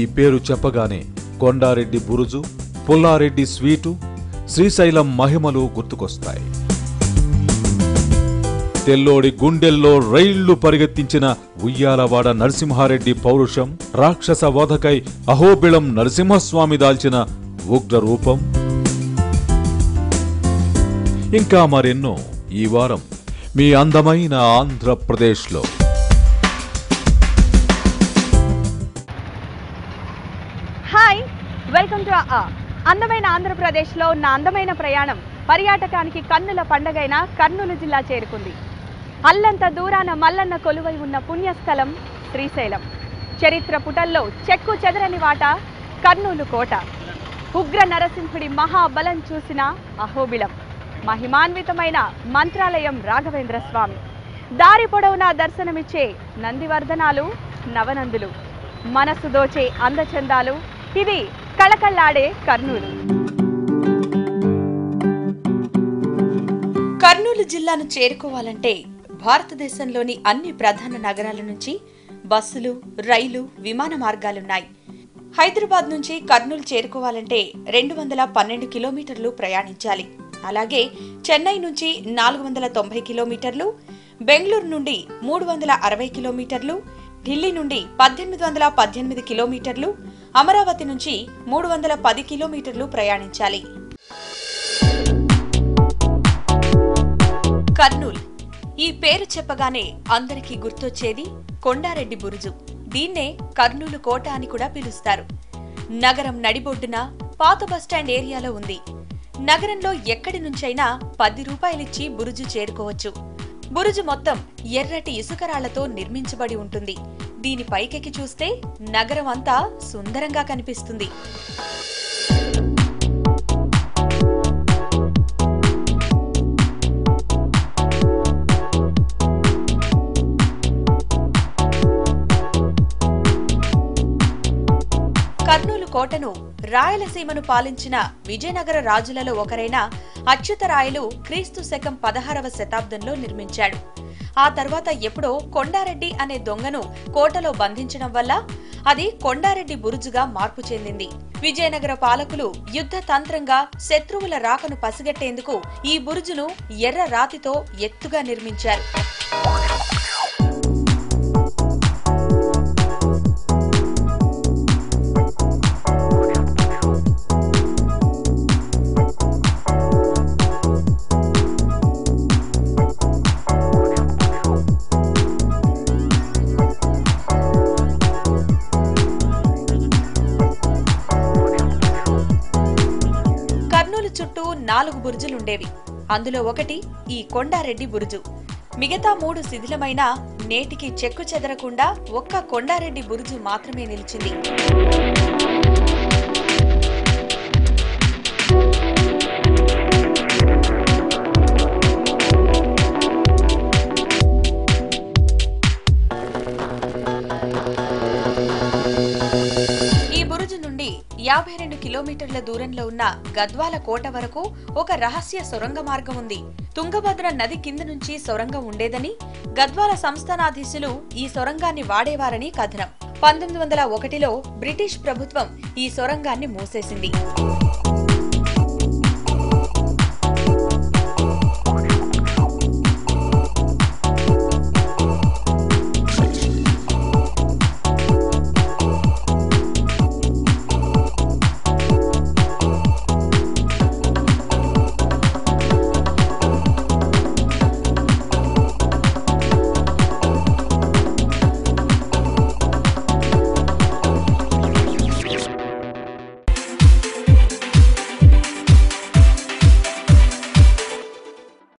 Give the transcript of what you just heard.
పేరు చెప్పగానే కొండారెడ్డి బురుజు పుల్లారెడ్డి స్వీటు శ్రీశైలం మహిమలు గుర్తుకొస్తాయి తెల్లోడి గుండెల్లో రైళ్లు పరిగెత్తించిన ఉయ్యాలవాడ నరసింహారెడ్డి పౌరుషం రాక్షస వధకై అహోబిళం నరసింహస్వామి దాల్చిన ఉగ్ర రూపం ఇంకా మరెన్నో ఈ వారం మీ అందమైన ఆంధ్రప్రదేశ్లో హాయ్ వెల్కమ్ టు ఆ అందమైన ఆంధ్రప్రదేశ్లో ఉన్న అందమైన ప్రయాణం పర్యాటకానికి కన్నుల పండగైన కర్నూలు జిల్లా చేరుకుంది అల్లంత దూరాన మల్లన్న కొలువై ఉన్న పుణ్యస్థలం శ్రీశైలం చరిత్ర పుటల్లో చెక్కు చెదరని వాట కర్నూలు కోట ఉగ్ర నరసింహుడి మహాబలం చూసిన అహోబిళం మహిమాన్వితమైన మంత్రాలయం రాఘవేంద్ర స్వామి దారి పొడవునా దర్శనమిచ్చే నందివర్ధనాలు నవనందులు మనసు దోచే అందచందాలు ఇది కళకళ్ళాడే కర్నూలు కర్నూలు జిల్లాను చేరుకోవాలంటే భారతదేశంలోని అన్ని ప్రధాన నగరాల నుంచి బస్సులు రైలు విమాన మార్గాలున్నాయి హైదరాబాద్ నుంచి కర్నూలు చేరుకోవాలంటే రెండు వందల పన్నెండు కిలోమీటర్లు ప్రయాణించాలి అలాగే చెన్నై నుంచి నాలుగు వందల తొంభై కిలోమీటర్లు బెంగళూరు నుండి మూడు వందల అరవై కిలోమీటర్లు ఢిల్లీ నుండి పద్దెనిమిది వందల పద్దెనిమిది కిలోమీటర్లు అమరావతి నుంచి మూడు వందల పది కిలోమీటర్లు ప్రయాణించాలి కర్నూల్ ఈ పేరు చెప్పగానే అందరికీ గుర్తొచ్చేది కొండారెడ్డి బురుజు దీన్నే కర్నూలు కోట అని కూడా పిలుస్తారు నగరం నడిబొడ్డున పాత బస్టాండ్ ఏరియాలో ఉంది నగరంలో ఎక్కడి నుంచైనా పది రూపాయలిచ్చి బురుజు చేరుకోవచ్చు బురుజు మొత్తం ఎర్రటి ఇసుకరాళ్లతో నిర్మించబడి ఉంటుంది దీని పైకెక్కి చూస్తే నగరం అంతా సుందరంగా కనిపిస్తుంది కర్నూలు కోటను రాయలసీమను పాలించిన విజయనగర రాజులలో ఒకరైన అచ్యుతరాయలు క్రీస్తు శకం పదహారవ శతాబ్దంలో నిర్మించాడు ఆ తర్వాత ఎప్పుడో కొండారెడ్డి అనే దొంగను కోటలో బంధించడం వల్ల అది కొండారెడ్డి బురుజుగా మార్పు చెందింది విజయనగర పాలకులు యుద్ధ తంత్రంగా శత్రువుల రాకను పసిగట్టేందుకు ఈ బురుజును ఎర్ర రాతితో ఎత్తుగా నిర్మించారు కర్నూలు చుట్టూ నాలుగు బురుజులుండేవి అందులో ఒకటి ఈ కొండారెడ్డి బురుజు మిగతా మూడు శిథిలమైన నేటికి చెక్కు చెదరకుండా ఒక్క కొండారెడ్డి బురుజు మాత్రమే నిలిచింది ఈ బురుజు నుండి యాభై రెండు కిలోమీటర్ల దూరంలో ఉన్న గద్వాల కోట వరకు ఒక రహస్య సొరంగ మార్గం ఉంది తుంగభద్ర నది కింద నుంచి సొరంగం ఉండేదని గద్వాల సంస్థానాధీశులు ఈ సొరంగాన్ని వాడేవారని కథనం పంతొమ్మిది వందల ఒకటిలో బ్రిటిష్ ప్రభుత్వం ఈ సొరంగాన్ని మూసేసింది